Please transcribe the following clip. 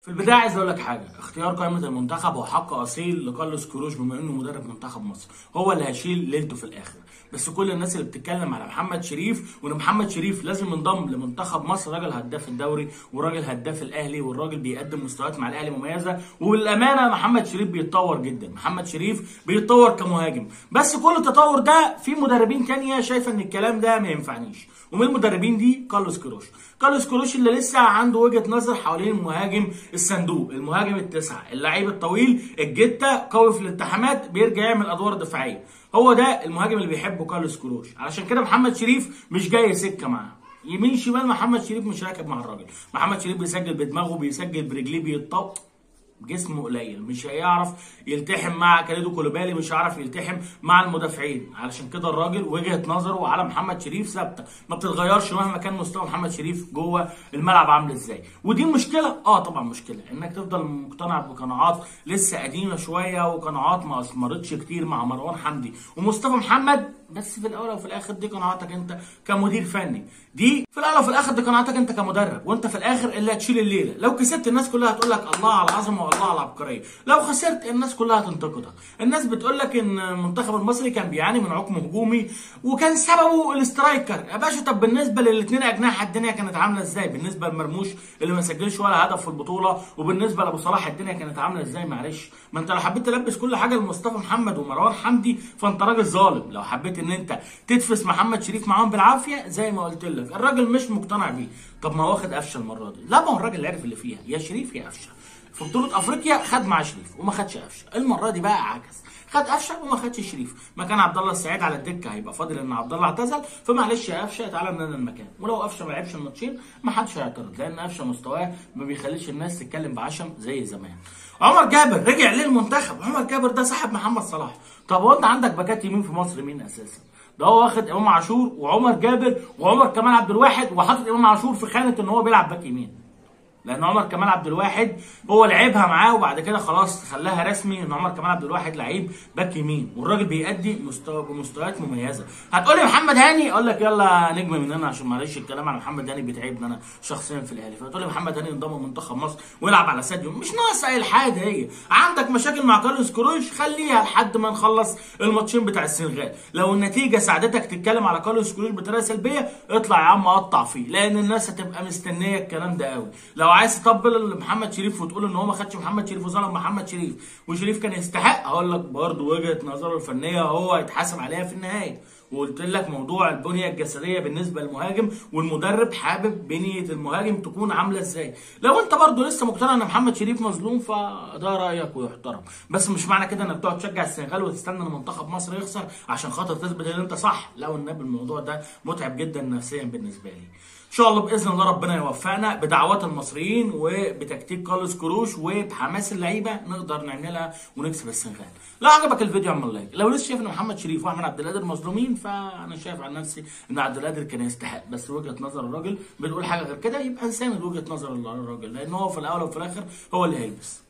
في البدايه عايز اقول لك حاجه اختيار قائمه المنتخب هو حق اصيل لكارلوس كروش بما انه مدرب منتخب مصر هو اللي هيشيل ليلته في الاخر بس كل الناس اللي بتتكلم على محمد شريف وان محمد شريف لازم ينضم لمنتخب مصر راجل هداف الدوري وراجل هداف الاهلي والراجل بيقدم مستويات مع الاهلي مميزه وبالامانه محمد شريف بيتطور جدا محمد شريف بيتطور كمهاجم بس كل التطور ده في مدربين تانية شايفه ان الكلام ده ما ينفعنيش ومن المدربين دي كارلوس كروش كارلوس كروش اللي لسه عنده وجهه نظر حوالين المهاجم الصندوق المهاجم التسعه اللعيب الطويل الجته قوي في الالتحامات بيرجع يعمل ادوار دفاعيه هو ده المهاجم اللي بيحبه كارلوس كروش علشان كده محمد شريف مش جاي سكه معاه يمين شمال محمد شريف مش راكب مع الراجل محمد شريف بيسجل بدماغه بيسجل برجليه بيتطور جسمه قليل مش هيعرف يلتحم مع كاليدو كولوبالي مش هيعرف يلتحم مع المدافعين علشان كده الراجل وجهه نظره على محمد شريف ثابته ما بتتغيرش مهما كان مستوى محمد شريف جوه الملعب عامل ازاي ودي مشكله اه طبعا مشكله انك تفضل مقتنع بقناعات لسه قديمه شويه وقناعات ما اثمرتش كتير مع مروان حمدي ومصطفى محمد بس في الاول وفي الاخر دي قناعاتك انت كمدير فني دي في الاول وفي الاخر دي قناعاتك انت كمدرب وانت في الاخر اللي هتشيل الليله لو كسبت الناس كلها هتقول لك الله على العظمه والله على العبقريه لو خسرت الناس كلها هتنتقدك الناس بتقول لك ان المنتخب المصري كان بيعاني من عقم هجومي وكان سببه الاسترايكر يا باشا طب بالنسبه للاثنين اجنحه الدنيا كانت عامله ازاي بالنسبه لمرموش اللي ما سجلش ولا هدف في البطوله وبالنسبه لابو صلاح الدنيا كانت عامله ازاي معلش ما انت لو حبيت تلبس كل حاجه لمصطفى محمد ومروان حمدي فانت راجل ظالم لو حبيت ان انت تدفس محمد شريف معاهم بالعافيه زي ما قلت لك الراجل مش مقتنع بيه طب ما هو واخد قفشه المره دي لا ما هو الراجل عرف اللي فيها يا شريف يا قفشه في بطوله افريقيا خد مع شريف وما خدش قفشه المره دي بقى عكس خد قفشه وما خدش شريف مكان عبد الله السعيد على الدكه هيبقى فاضل ان عبد الله اعتزل فمعلش يا قفشه تعالى من المكان ولو قفشه ما لعبش الماتشين ما حدش هيعترض لان قفشه مستواه ما بيخليش الناس تتكلم بعشم زي زمان عمر جابر رجع للمنتخب عمر جابر ده صاحب محمد صلاح طب هو انت عندك باكات يمين في مصر مين اساسا ده هو واخد امام عاشور وعمر جابر وعمر كمال عبد الواحد وحاطط امام عاشور في خانه ان هو بيلعب باك يمين لان عمر كمال عبد الواحد هو لعبها معاه وبعد كده خلاص خلاها رسمي ان عمر كمال عبد الواحد لعيب باك يمين والراجل بيأدي مستوى بمستويات مميزه هتقولي محمد هاني اقول لك يلا نجم مننا عشان معلش الكلام على محمد هاني بيتعبني انا شخصيا في الاهلي فتقولي محمد هاني انضم منتخب مصر ويلعب على ساديو مش ناقص اي حاجه هي عندك مشاكل مع كارلوس كروش خليها لحد ما نخلص الماتشين بتاع السنغال لو النتيجه ساعدتك تتكلم على كارلوس كروش بطريقه سلبيه اطلع يا عم قطع فيه لان الناس هتبقى مستنيه الكلام ده قوي لو عايز تطبل محمد شريف وتقول ان هو ما خدش محمد شريف وظلم محمد شريف وشريف كان يستحق هقول لك برضه وجهه نظره الفنيه هو هيتحاسب عليها في النهايه وقلت لك موضوع البنيه الجسديه بالنسبه للمهاجم والمدرب حابب بنيه المهاجم تكون عامله ازاي لو انت برضه لسه مقتنع ان محمد شريف مظلوم فده رايك ويحترم بس مش معنى كده انك تقعد تشجع السنغال وتستنى ان منتخب مصر يخسر عشان خاطر تثبت ان انت صح لا والنبي الموضوع ده متعب جدا نفسيا بالنسبه لي ان شاء الله باذن الله ربنا يوفقنا بدعوات المصريين وبتكتيك كارلوس كروش وبحماس اللعيبه نقدر نعملها ونكسب السنغال لو عجبك الفيديو اعمل لايك لو لسه شايف ان محمد شريف واحمد عبد القادر مظلومين فانا شايف عن نفسي ان عبد القادر كان يستحق بس وجهه نظر الراجل بتقول حاجه غير كده يبقى نساند وجهه نظر الراجل لان هو في الاول وفي الاخر هو اللي هيلبس